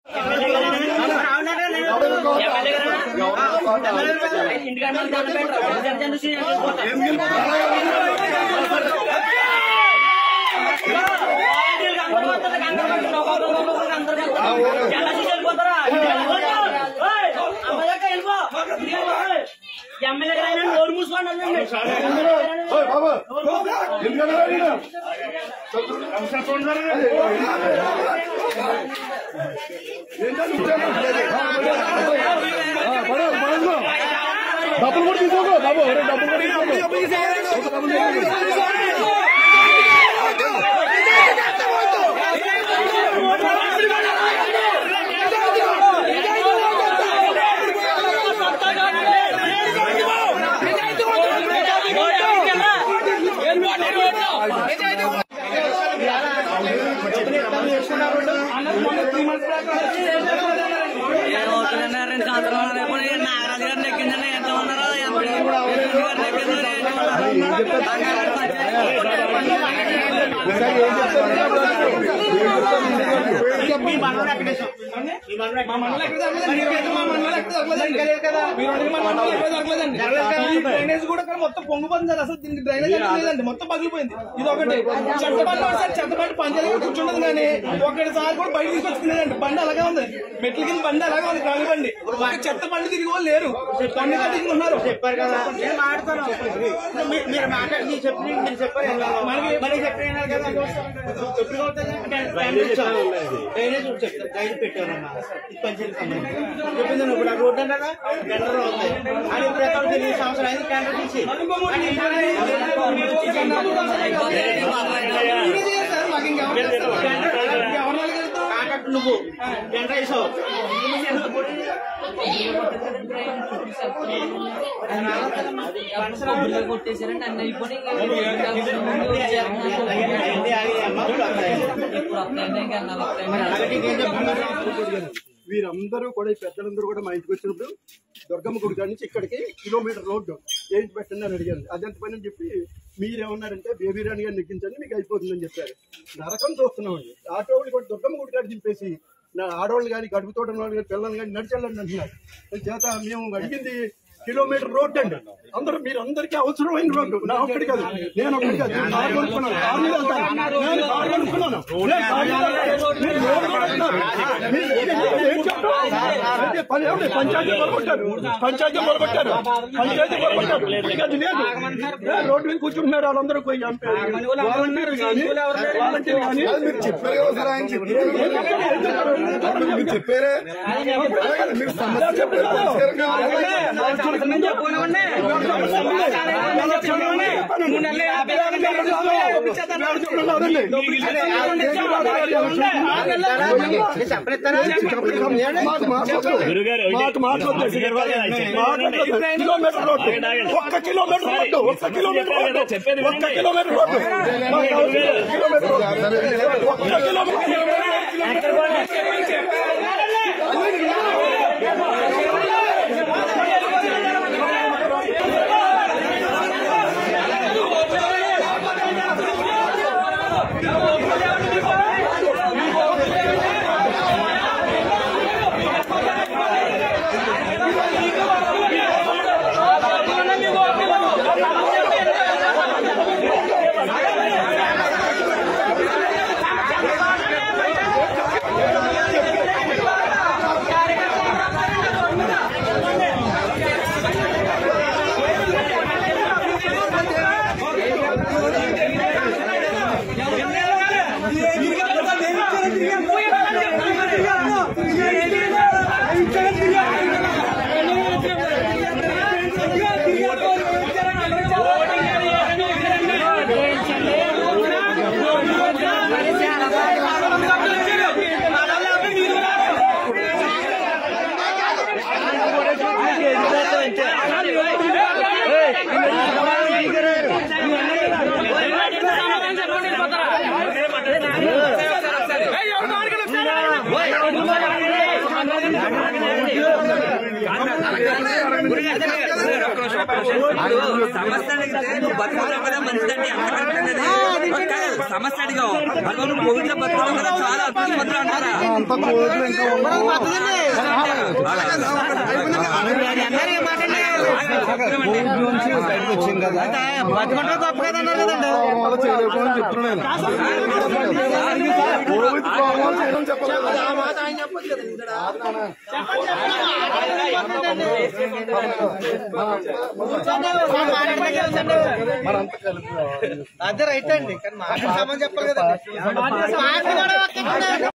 MLA గారు నోరు మూసుకోండి ఓయ్ బాబు ఎందుకన్నా రాడినా? ఏంటని వచ్చాను? ఆ, పడు, పడు. డబ్బులు కూడా తీసుకో బాబు ఒరే, డబ్బులు కూడా తీసుకో డబ్బులు తీసుకో. రెండు సంవత్సరాలు రేపు నాగరాజు గారు నెక్కిందని ఎంత ఉన్నారో ఎంపీ గారు నెక్కిందని మీ మనవడు ఎక్కడ వేసావు? మీ మనవడు ఎక్కడ? డ్రైనేజ్ కూడా ఇక్కడ మొత్తం పొంగిపోతుంది సార్ అసలు దీనికి డ్రైనేజ్ అనేది లేదండి మొత్తం పగిలిపోయింది ఇది ఒకటి చెత్తబండి ఒకటి సార్ చెత్తబండి పంచాయతీ కూడా కూర్చుండదు కానీ ఒకటి సార్ కూడా బయట తీసుకొచ్చుకునేదండి బండి అలాగే ఉంది మెట్ల కింద బండి అలాగే ఉంది ఖాళీ బండి ఒక చెత్త బండి తిరిగి వాళ్ళు లేరు బండి కట్టించి ఉన్నారు చెప్పారు కదా నేను మాట్లాడతాను మీ- మీరు మాట్లాడి మీరు చెప్పి మీరు చెప్పారు మనకి మరి చెప్పి వినాలి కదా ఎప్పుడు అవుతుంది అంటే డ్రైనేజ్ ఇచ్చాము. డ్రైనేజ్ చెప్తారు డ్రైనేజ్ పెట్టారన్నా ఇది పంచాయతీ సంబంధించి చెప్పింది నువ్వు ఇప్పుడు ఆ రోడ్డు కదా టెండర్ అవుతాయి అది ఇప్పుడు ఎక్కడ తెలియదు సంవత్సరం అయింది టెండర్ తీసి మీరే చేయాలి సార్ మాకు ఇంకెవరు చేస్తారు? ఎవరిని అడగలుగుతాం? కాంట్రాక్ట్ నువ్వు టెండర్ వేసావు కొట్టేశారంటే అన్ని అయిపోయి ఏంటి అది అమ్మ ఇప్పుడు వస్తాయి. ఇప్పుడు వస్తాయంటే ఇంకా అన్నాలు వస్తాయి అలాగే ఇంకేం చెప్తున్నారు వీరందరూ కూడా ఈ పెద్దలందరూ కూడా మా ఇంటికి వచ్చినప్పుడు దుర్గమ్మ గుడి కాడి నుంచి ఇక్కడికి కిలోమీటర్ రోడ్డు ఏంటి పెట్టండి అని అడిగాను అదంత పని అని చెప్పి మీరేమన్నారంటే బేబీ రాణి గారిని ఎక్కించండి మీకు అయిపోతుందని చెప్పారు నరకం చూస్తున్నామండి ఆటో వాళ్ళు కూడా దుర్గమ్మ గుడి కాడ దింపేసి నా ఆడవాళ్ళు కానీ గడుపు తోట వాళ్ళు కానీ పిల్లలు కానీ నడిచెళ్ళండి అంటున్నారు దాని చేత మేము అడిగింది కిలోమీటర్ రోడ్డు అండి అందరూ మీరు అందరికీ అవసరమైన రోడ్డు నా ఒక్కడి కాదు నేను ఒక్కడి కాదు నేను కారు కొనుక్కున్నాను కారు మీద వెళ్తాను నేను కారు కొనుక్కున్నాను నేను కారు మీద వెళ్తాను. మీరు రోడ్డు కూడా వెళ్తారు. మీరు ఏం చెప్తారు? అయితే పని ఏమిటి? పంచాయతీ మొదలుపెట్టారు పంచాయతీ మొదలుపెట్టారు పంచాయతీ మొదలుపెట్టారు ఇక అది లేదు ఏ, రోడ్డు మీద కూర్చుంటున్నారు వాళ్ళందరూ పోయి వాలంటీర్ కానీ వాలంటీర్ కానీ మీరు చెప్పారు కదా సార్ ఆయన చెప్పారు మీరు చెప్పారే మీరు సమస్య చెప్పారు పరిష్కారం కిలోమీటర్ రోడ్డు ఒక్క కిలోమీటర్ రోడ్డు ఒక్క కిలోమీటర్ రోడ్డు ఒక్క కిలోమీటర్ రోడ్డు కిలోమీటర్ రోడ్డు ఒక్క కిలోమీటర్ గురి సమస్య అడిగితే నువ్వు బతుకుతావు కదా మనిషి అంటే ఎంత కరెక్ట్ అనేది కాదు, సమస్య అడిగావు అదిగో నువ్వు పొగిడితే బతుకుతావు కదా చాలా అద్భుతం బతులు అంటారా అంత కోట్లు ఇంకా బయటకు వచ్చింది కదా బతుకుంటే గొప్ప కదన్నారు కదండి వల్ల చేయలేకపోయినా చెప్తున్నాను కోవిడ్ ప్రాబ్లం చేయడం చెప్పలేదు మనంతా కలిపి అదే రైట్ అండి కానీ మాట చెప్పాలి కదండి